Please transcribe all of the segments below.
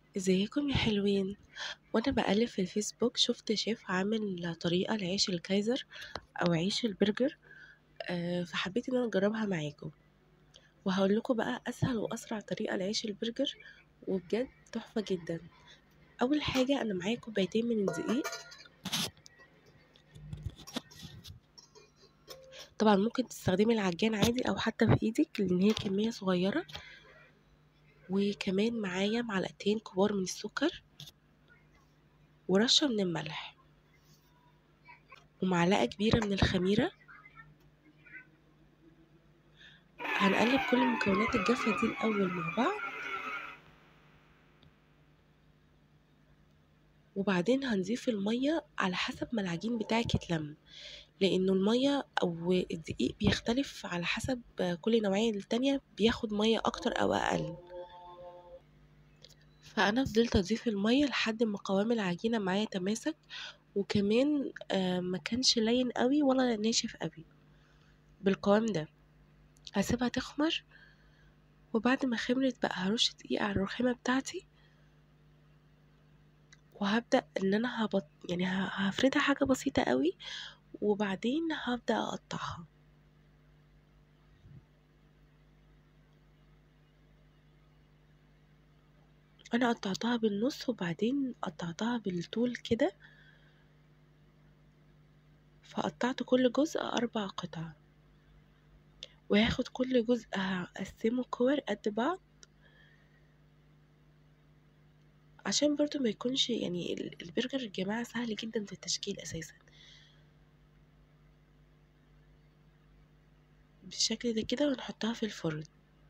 ازيكم يا حلوين وانا بقلب في الفيسبوك شفت شيف عامل طريقة لعيش الكايزر او عيش البرجر آه، فحبيت ان انا اجربها معاكم وهقول لكم بقى اسهل واسرع طريقة لعيش البرجر وبجد تحفة جدا اول حاجة انا معايا كوبايتين من الدقيق طبعا ممكن تستخدمي العجان عادي او حتى في ايدك لان هي كمية صغيرة وكمان معايا معلقتين كبار من السكر ورشة من الملح ومعلقة كبيرة من الخميرة هنقلب كل المكونات الجافة دي الأول مع بعض وبعدين هنضيف المية على حسب ما العجين بتاعك يتلم لأنه المية أو الدقيق بيختلف على حسب كل نوعية للتانية بياخد مية أكتر أو أقل فأنا فضلت أضيف المية لحد ما قوام العجينة معايا تماسك وكمان ما كانش لين قوي ولا ناشف قوي بالقوام ده هسيبها تخمر وبعد ما خمرت بقى هرش دقيق على الرخامة بتاعتي وهبدأ ان انا هبط يعني هفردها حاجة بسيطة قوي وبعدين هبدأ اقطعها انا قطعتها بالنص وبعدين قطعتها بالطول كده فقطعت كل جزء اربع قطع وهاخد كل جزء هقسمه كور قد بعض عشان برضو ما يكونش يعني البرجر يا جماعة سهل جدا في التشكيل اساسا بالشكل ده كده ونحطها في الفرن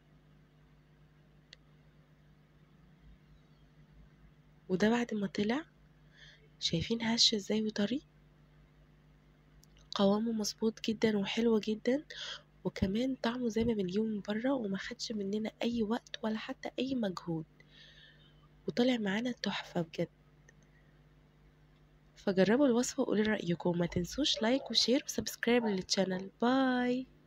وده بعد ما طلع شايفين هش ازاي وطري قوامه مظبوط جدا وحلو جدا وكمان طعمه زي ما بنجيبه من بره وما خدش مننا اي وقت ولا حتى اي مجهود وطلع معانا تحفة بجد فجربوا الوصفة وقولي رأيكم ما تنسوش لايك وشير وسبسكرايب للشانل باي